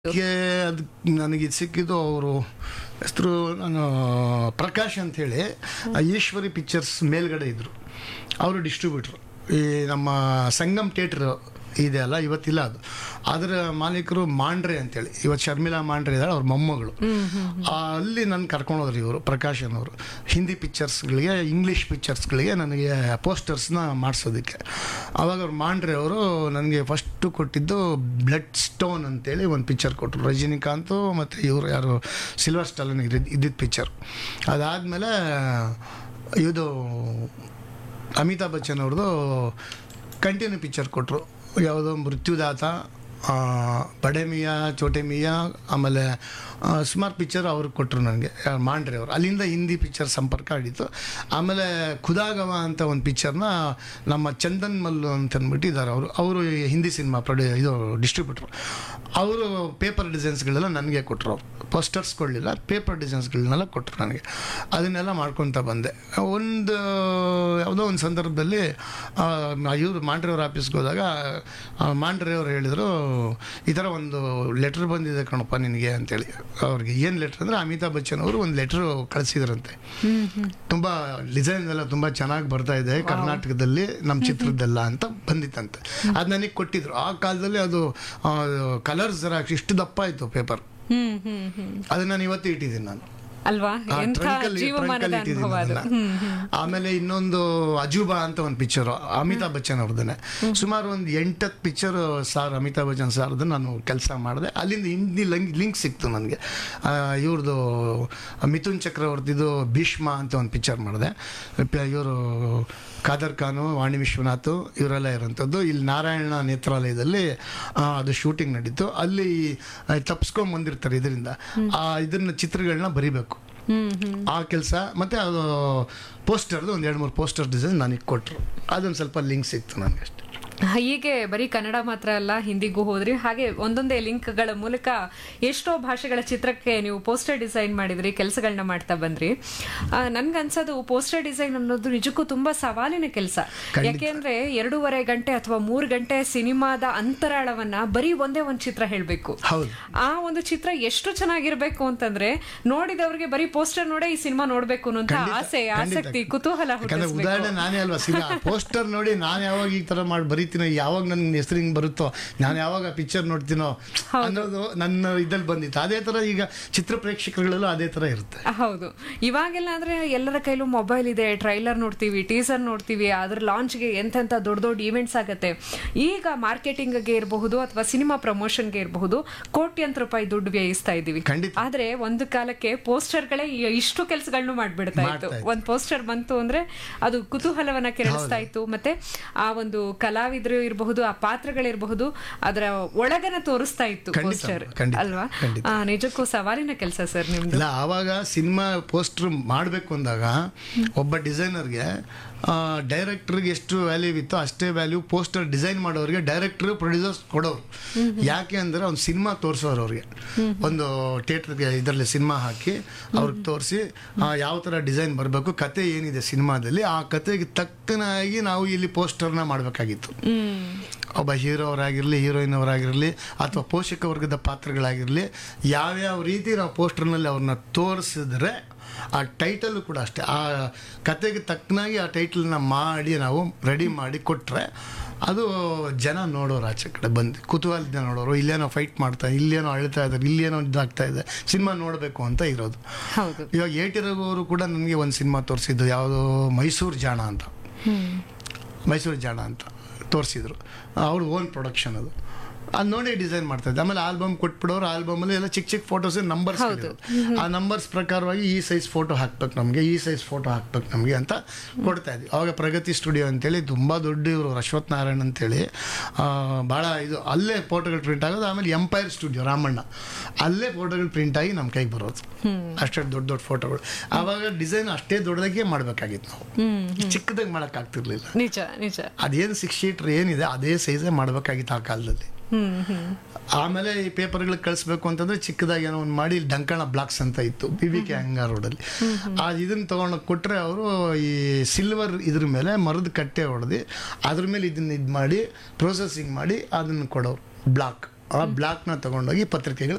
ಗೆ ಅದು ನನಗೆ ಇದು ಸಿಕ್ಕಿದ್ದು ಅವರು ಹೆಸರು ನಾನು ಪ್ರಕಾಶ್ ಅಂತ ಹೇಳಿ ಆ ಈಶ್ವರಿ ಪಿಕ್ಚರ್ಸ್ ಮೇಲ್ಗಡೆ ಇದ್ರು ಅವರು ಡಿಸ್ಟ್ರಿಬ್ಯೂಟ್ರು ಈ ನಮ್ಮ ಸಂಗಮ್ ಥಿಯೇಟ್ರ್ ಇದೆ ಅಲ್ಲ ಇವತ್ತಿಲ್ಲ ಅದು ಅದರ ಮಾಲೀಕರು ಮಾಂಡ್ರೆ ಅಂತೇಳಿ ಇವತ್ತು ಶರ್ಮಿಳಾ ಮಾಂಡ್ರೆ ಇದ್ದಾಳೆ ಅವ್ರ ಮೊಮ್ಮಗಳು ಆ, ಅಲ್ಲಿ ನನ್ನ ಕರ್ಕೊಂಡು ಹೋದ್ರು ಇವರು ಪ್ರಕಾಶ್ ಅನ್ನೋರು ಹಿಂದಿ ಪಿಕ್ಚರ್ಸ್ಗಳಿಗೆ ಇಂಗ್ಲೀಷ್ ಪಿಕ್ಚರ್ಸ್ಗಳಿಗೆ ನನಗೆ ಪೋಸ್ಟರ್ಸ್ನ ಮಾಡಿಸೋದಕ್ಕೆ ಆವಾಗ ಅವ್ರು ಮಾಂಡ್ರೆ ಅವರು ನನಗೆ ಫಸ್ಟು ಕೊಟ್ಟಿದ್ದು ಬ್ಲಡ್ ಸ್ಟೋನ್ ಅಂತೇಳಿ ಒಂದು ಪಿಕ್ಚರ್ ಕೊಟ್ಟರು ರಜನಿಕಾಂತ್ ಮತ್ತು ಇವರು ಯಾರು ಸಿಲ್ವರ್ ಸ್ಟಾಲನ್ ಇದ್ದಿದ್ದು ಪಿಕ್ಚರ್ ಅದಾದಮೇಲೆ ಇದು ಅಮಿತಾಬ್ ಬಚ್ಚನ್ ಅವ್ರದ್ದು ಕಂಟಿನ್ಯೂ ಪಿಕ್ಚರ್ ಕೊಟ್ಟರು ಯಾವುದೋ ಮೃತ್ಯುದಾತ ಆ, ಬಡೆ ಮಿಯಾ ಚೋಟೆ ಮಿಯಾ ಆಮೇಲೆ ಆ, ಸುಮಾರು ಪಿಕ್ಚರ್ ಅವ್ರಿಗೆ ಕೊಟ್ಟರು ನನಗೆ ಮಾಂಡ್ರೆ ಅವರು ಅಲ್ಲಿಂದ ಹಿಂದಿ ಪಿಕ್ಚರ್ ಸಂಪರ್ಕ ಹಿಡಿತು ಆಮೇಲೆ ಖುದಾಗವ ಅಂತ ಒಂದು ಪಿಕ್ಚರ್ನ ನಮ್ಮ ಚಂದನ್ ಮಲ್ಲು ಅಂತ ಅಂದ್ಬಿಟ್ಟು ಇದ್ದಾರೆ ಅವರು ಅವರು ಹಿಂದಿ ಸಿನಿಮಾ ಪ್ರೊಡ್ಯೂ ಇದು ಡಿಸ್ಟ್ರಿಬ್ಯೂಟ್ರು ಅವರು ಪೇಪರ್ ಡಿಸೈನ್ಸ್ಗಳೆಲ್ಲ ನನಗೆ ಕೊಟ್ಟರು ಪೋಸ್ಟರ್ಸ್ ಕೊಡಲಿಲ್ಲ ಪೇಪರ್ ಡಿಸೈನ್ಸ್ಗಳನ್ನೆಲ್ಲ ಕೊಟ್ಟರು ನನಗೆ ಅದನ್ನೆಲ್ಲ ಮಾಡ್ಕೊತ ಬಂದೆ ಒಂದು ಯಾವುದೋ ಒಂದು ಸಂದರ್ಭದಲ್ಲಿ ಇವರು ಮಾಂಡ್ರೆಯವ್ರ ಆಫೀಸ್ಗೆ ಹೋದಾಗ ಆ, ಮಾಂಡ್ರೆಯವ್ರು ಹೇಳಿದರು ಈ ಥರ ಒಂದು ಲೆಟ್ರ್ ಬಂದಿದೆ ಕಣಪ್ಪ ನಿನಗೆ ಅಂತೇಳಿ ಅವ್ರಿಗೆ ಏನು ಲೆಟ್ರ್ ಅಂದರೆ ಅಮಿತಾಬ್ ಬಚ್ಚನ್ ಅವರು ಒಂದು ಲೆಟ್ರು ಕಳಿಸಿದ್ರಂತೆ ತುಂಬ ಡಿಸೈನ್ ಎಲ್ಲ ತುಂಬ ಚೆನ್ನಾಗಿ ಬರ್ತಾ ಇದೆ ಕರ್ನಾಟಕದಲ್ಲಿ ನಮ್ಮ ಚಿತ್ರದ್ದೆಲ್ಲ ಅಂತ ಬಂದಿತ್ತಂತೆ ಅದು ನನಗೆ ಕೊಟ್ಟಿದ್ರು ಆ ಕಾಲದಲ್ಲಿ ಅದು ಕಲರ್ಸ್ ಜೆರಾಕ್ಸ್ ಇಷ್ಟು ದಪ್ಪ ಇತ್ತು ಪೇಪರ್ ಹ್ಮ್ ಹ್ಮ್ ಹ್ಮ್ ಅದನ್ನ ನಾನು ಇವತ್ತು ಇಟ್ಟಿದ್ದೀನಿ ನಾನು ಅಲ್ವಾ ಆ, ಎಂಥ trunk ಅಲ್ಲಿ- trunk ಜೀವಮಾನದ ಅಲ್ಲಿ ಇಟ್ಟಿದ್ದೀನಿ ಅನುಭವ ಅದು ಅದನ್ನ. ಆಮೇಲೆ ಇನ್ನೊಂದು ಅಜೂಬಾ ಅಂತ ಒಂದು ಪಿಕ್ಚರ್ ಅಮಿತಾಬ್ ಬಚ್ಚನ್ ಅವ್ರದ್ದನ್ನೇ ಸುಮಾರು ಒಂದು ಎಂಟತ್ತು ಪಿಕ್ಚರ್ ಸಾರ್ ಅಮಿತಾಬ್ ಬಚ್ಚನ್ ಸಾರ್ದು ನಾನು ಕೆಲಸ ಮಾಡಿದೆ ಅಲ್ಲಿಂದ ಹಿಂದಿ ಲಿಂಕ್ ಲಿಂಕ್ ಸಿಕ್ತು ನನಗೆ ಇವ್ರದ್ದು ಮಿಥುನ್ ಚಕ್ರವರ್ತಿದು ಭೀಷ್ಮ ಅಂತ ಒಂದು ಪಿಕ್ಚರ್ ಮಾಡಿದೆ ಇವರು ಖಾದರ್ ಖಾನು ವಾಣಿ ವಿಶ್ವನಾಥ್ ಇವರೆಲ್ಲ ಇರೋಂಥದ್ದು ಇಲ್ಲಿ ನಾರಾಯಣ ನೇತ್ರಾಲಯದಲ್ಲಿ ಆ, ಅದು ಶೂಟಿಂಗ್ ನಡೀತು ಅಲ್ಲಿ ತಪ್ಸ್ಕೊಂಡ್ ಬಂದಿರ್ತಾರೆ ಇದರಿಂದ ಆ ಇದನ್ನ ಚಿತ್ರಗಳನ್ನ ಬರಿಬೇಕು ಹ್ಮ್ ಹ್ಮ್ ಆ ಕೆಲಸ ಮತ್ತು ಅದು ಪೋಸ್ಟರ್ದು ಒಂದು ಎರಡು ಮೂರು ಪೋಸ್ಟರ್ ಡಿಸೈನ್ ನನಗೆ ಕೊಟ್ಟರು ಅದೊಂದು ಸ್ವಲ್ಪ ಲಿಂಕ್ ಸಿಕ್ತು ನನಗೆ ಅಷ್ಟೇ ಹೀಗೆ ಬರೀ ಕನ್ನಡ ಮಾತ್ರ ಅಲ್ಲ ಹಿಂದಿಗೂ ಹೋದ್ರಿ ಹಾಗೆ ಒಂದೊಂದೇ ಲಿಂಕ್ಗಳ ಮೂಲಕ ಎಷ್ಟೋ ಭಾಷೆಗಳ ಚಿತ್ರಕ್ಕೆ ನೀವು ಪೋಸ್ಟರ್ ಡಿಸೈನ್ ಮಾಡಿದ್ರಿ ಕೆಲಸಗಳನ್ನ ಮಾಡ್ತಾ ಬಂದ್ರಿ ಆ, ನನ್ಗನ್ಸೋದು ಪೋಸ್ಟರ್ ಡಿಸೈನ್ ಅನ್ನೋದು ನಿಜಕ್ಕೂ ತುಂಬಾ ಸವಾಲಿನ ಕೆಲಸ ಯಾಕೆಂದ್ರೆ ಎರಡೂವರೆ ಗಂಟೆ ಅಥವಾ ಮೂರು ಗಂಟೆ ಸಿನಿಮಾದ ಅಂತರಾಳವನ್ನ ಬರೀ ಒಂದೇ ಒಂದು ಚಿತ್ರ ಹೇಳ್ಬೇಕು ಹೌದು ಆ ಒಂದು ಚಿತ್ರ ಎಷ್ಟು ಚೆನ್ನಾಗಿರ್ಬೇಕು ಅಂತಂದ್ರೆ ನೋಡಿದವ್ರಿಗೆ ಬರೀ ಪೋಸ್ಟರ್ ನೋಡೇ ಈ ಸಿನಿಮಾ ನೋಡ್ಬೇಕು ಅನ್ನೋಂಥ ಆಸೆ ಆಸಕ್ತಿ ಕುತೂಹಲ ಯಾಕಂದ್ರೆ ಹುಟ್ಟಿಸ್ಬೇಕು ಉದಾಹರಣೆ ನಾನೇ ಅಲ್ವಾ ಸಿಗ ಪೋಸ್ಟರ್ ನೋಡಿ ನಾನು ಯಾವಾಗ ಈ ತರ ಮಾಡಿ ಬರೀತೀನೋ ಯಾವಾಗ ನನ್ನ ಹೆಸರು ಹಿಂಗೆ ಬರುತ್ತೋ ನಾನು ಯಾವಾಗ ಪಿಕ್ಚರ್ ನೋಡ್ತೀನೋ ಅನ್ನೋದು ನನ್ನ ಇದಲ್ಲಿ ಬಂದಿತ್ತು ಅದೇ ತರ ಈಗ ಚಿತ್ರ ಪ್ರೇಕ್ಷಕರಲ್ಲೂ ಅದೇ ತರ ಇರುತ್ತೆ ಹೌದು ಇವಾಗೆಲ್ಲ ಅಂದ್ರೆ ಎಲ್ಲರ ಕೈಲೂ ಮೊಬೈಲ್ ಇದೆ ಟ್ರೈಲರ್ ನೋಡ್ತೀವಿ ಟೀಸರ್ ನೋಡ್ತೀವಿ ಅದ್ರ ಲಾಂಚ್ಗೆ ಎಂತೆಂಥ ದೊಡ್ಡ ದೊಡ್ಡ ಇವೆಂಟ್ಸ್ ಆಗತ್ತೆ ಈಗ ಮಾರ್ಕೆಟಿಂಗ್ಗೆ ಇರಬಹುದು ಅಥವಾ ಸಿನಿಮಾ ಪ್ರಮೋಷನ್ಗೆ ಇರಬಹುದು ಕೋಟ್ಯಂತರ ರೂಪಾಯಿ ದುಡ್ಡು ವ್ಯಯಿಸ್ತಾ ಇದೀವಿ ಖಂಡಿತ. ಆದ್ರೆ ಒಂದು ಕಾಲಕ್ಕೆ ಪೋಸ್ಟರ್ಗಳೇ ಇಷ್ಟು ಕೆಲಸಗಳನ್ನು ಮಾಡ್ಬಿಡ್ತಾ ಇತ್ತು ಮಾಡ್ತಾ ಇತ್ತು. ಒಂದ್ ಪೋಸ್ಟರ್ ಬಂತು ಅಂದ್ರೆ ಅದು ಕುತೂಹಲವನ್ನ ಕೆರಳಿಸ್ತಾ ಇತ್ತು ಮತ್ತೆ ಆ ಒಂದು ಕಲಾವಿದರು ಇರಬಹುದು ಆ ಪಾತ್ರಗಳಿರಬಹುದು ಅದರ ಒಳಗನ ತೋರಿಸ್ತಾ ಇತ್ತು ಖಂಡಿತ, ಪೋಸ್ಟರ್ ಖಂಡಿತ, ಅಲ್ವಾ ಖಂಡಿತ. ಆ, ನಿಜಕ್ಕೂ ಸವಾಲಿನ ಕೆಲಸ ಸರ್ ನಿಮ್ದು ಇಲ್ಲ ಆವಾಗ ಸಿನಿಮಾ ಪೋಸ್ಟರ್ ಮಾಡಬೇಕು ಅಂದಾಗ ಒಬ್ಬ ಡಿಸೈನರ್ಗೆ ಡೈರೆಕ್ಟರ್ಗೆ ಎಷ್ಟು ವ್ಯಾಲ್ಯೂ ಇತ್ತು ಅಷ್ಟೇ ವ್ಯಾಲ್ಯೂ ಪೋಸ್ಟರ್ ಡಿಸೈನ್ ಮಾಡೋರಿಗೆ ಡೈರೆಕ್ಟರ್ ಪ್ರೊಡ್ಯೂಸರ್ಸ್ ಕೊಡೋರು ಯಾಕೆ ಅಂದರೆ ಅವ್ನು ಸಿನಿಮಾ ತೋರಿಸೋರು ಅವ್ರಿಗೆ ಒಂದು ಥಿಯೇಟ್ರಿಗೆ ಇದರಲ್ಲಿ ಸಿನಿಮಾ ಹಾಕಿ ಅವ್ರಿಗೆ ತೋರಿಸಿ ಯಾವ ಥರ ಡಿಸೈನ್ ಬರಬೇಕು ಕತೆ ಏನಿದೆ ಸಿನಿಮಾದಲ್ಲಿ ಆ ಕತೆಗೆ ತಕ್ಕನಾಗಿ ನಾವು ಇಲ್ಲಿ ಪೋಸ್ಟರ್ನ ಮಾಡಬೇಕಾಗಿತ್ತು ಹ್ಮ್ ಒಬ್ಬ ಹೀರೋ ಅವರಾಗಿರಲಿ ಹೀರೋಯಿನ್ ಅವರಾಗಿರಲಿ ಅಥವಾ ಪೋಷಕ ವರ್ಗದ ಪಾತ್ರಗಳಾಗಿರಲಿ ಯಾವ್ಯಾವ ರೀತಿ ನಾವು ಪೋಸ್ಟರ್ನಲ್ಲಿ ಅವ್ರನ್ನ ತೋರಿಸಿದ್ರೆ ಆ ಟೈಟಲ್ ಕೂಡ ಅಷ್ಟೇ ಆ ಕತೆಗೆ ತಕ್ಕನಾಗಿ ಆ ಟೈಟಲ್ನ ಮಾಡಿ ನಾವು ರೆಡಿ ಮಾಡಿ ಕೊಟ್ಟರೆ ಅದು ಜನ ನೋಡೋರು ಆಚೆ ಕಡೆ ಬಂದು ಕುತೂಹಲದಿಂದ ನೋಡೋರು ಇಲ್ಲೇನೋ ಫೈಟ್ ಮಾಡ್ತಾ ಇಲ್ಲೇನೋ ಅಳ್ತಾ ಇದ್ದಾರೆ ಇಲ್ಲೇನೋ ಇದಾಗ್ತಾ ಇದೆ ಸಿನಿಮಾ ನೋಡಬೇಕು ಅಂತ ಇರೋದು ಹೌದು ಇವಾಗ ಎ ಟಿ ರಘು ಅವರು ಕೂಡ ನನಗೆ ಒಂದು ಸಿನಿಮಾ ತೋರಿಸಿದ್ದು ಯಾವುದು ಮೈಸೂರು ಜಾಣ ಅಂತ ಹ್ಮ್ ಮೈಸೂರು ಜಾಣ ಅಂತ ತೋರಿಸಿದ್ರು ಅವ್ರ ಓನ್ ಪ್ರೊಡಕ್ಷನ್ ಅದು ಅದು ನೋಡಿ ಡಿಸೈನ್ ಮಾಡ್ತಾ ಇದ್ದೆ ಆಮೇಲೆ ಆಲ್ಬಮ್ ಕೊಟ್ಬಿಡೋರು ಆಲ್ಬಮಲ್ಲಿ ಎಲ್ಲ ಚಿಕ್ಕ ಚಿಕ್ಕ ಫೋಟೋಸ್ ನಂಬರ್ಸ್ ಆ ನಂಬರ್ಸ್ ಪ್ರಕಾರವಾಗಿ ಈ ಸೈಜ್ ಫೋಟೋ ಹಾಕ್ಬೇಕು ನಮಗೆ ಈ ಸೈಜ್ ಫೋಟೋ ಹಾಕ್ಬೇಕು ನಮಗೆ ಅಂತ ಕೊಡ್ತಾ ಇದ್ವಿ ಅವಾಗ ಪ್ರಗತಿ ಸ್ಟುಡಿಯೋ ಅಂತೇಳಿ ತುಂಬ ದೊಡ್ಡ ಇವರು ಅಶ್ವಥ್ ನಾರಾಯಣ್ ಅಂತೇಳಿ ಆ, ಭಾಳ ಇದು ಅಲ್ಲೇ ಫೋಟೋಗಳು ಪ್ರಿಂಟ್ ಆಗೋದು ಆಮೇಲೆ ಎಂಪೈರ್ ಸ್ಟುಡಿಯೋ ರಾಮಣ್ಣ ಅಲ್ಲೇ ಫೋಟೋಗಳು ಪ್ರಿಂಟ್ ಆಗಿ ನಮ್ಮ ಕೈಗೆ ಬರೋದು ಅಷ್ಟೇ ದೊಡ್ಡ ದೊಡ್ಡ ಫೋಟೋಗಳು ಆವಾಗ ಡಿಸೈನ್ ಅಷ್ಟೇ ದೊಡ್ಡದಾಗೆ ಮಾಡಬೇಕಾಗಿತ್ತು ನಾವು ಹ್ಮ್ ಚಿಕ್ಕದಾಗಿ ಮಾಡೋಕ್ಕಾಗ್ತಿರ್ಲಿಲ್ಲ ನಿಜ ನಿಜ ಅದೇನು ಸಿಕ್ಸ್ ಶೀಟ್ರ್ ಏನಿದೆ ಅದೇ ಸೈಜೇ ಮಾಡಬೇಕಾಗಿತ್ತು ಆ ಕಾಲದಲ್ಲಿ ಹ್ಮ್ ಹ್ಮ್ ಆಮೇಲೆ ಈ ಪೇಪರ್ಗಳಿಗೆ ಕಳಿಸ್ಬೇಕು ಅಂತಂದ್ರೆ ಚಿಕ್ಕದಾಗಿ ಏನೋ ಒಂದು ಮಾಡಿ ಇಲ್ಲಿ ಡಂಕಣ ಬ್ಲಾಕ್ಸ್ ಅಂತ ಇತ್ತು ಬಿ ವಿ ಕೆ ಹಂಗಾರ್ ರೋಡಲ್ಲಿ ಆ ಇದನ್ನ ತಗೊಂಡು ಕೊಟ್ಟರೆ ಅವರು ಈ ಸಿಲ್ವರ್ ಇದ್ರ ಮೇಲೆ ಮರದ ಕಟ್ಟೆ ಹೊಡೆದು ಅದ್ರ ಮೇಲೆ ಇದನ್ನ ಇದು ಮಾಡಿ ಪ್ರೊಸೆಸಿಂಗ್ ಮಾಡಿ ಅದನ್ನು ಕೊಡೋರು ಬ್ಲಾಕ್ ಆ ಬ್ಲಾಕ್ನ ತಗೊಂಡೋಗಿ ಪತ್ರಿಕೆಗಳು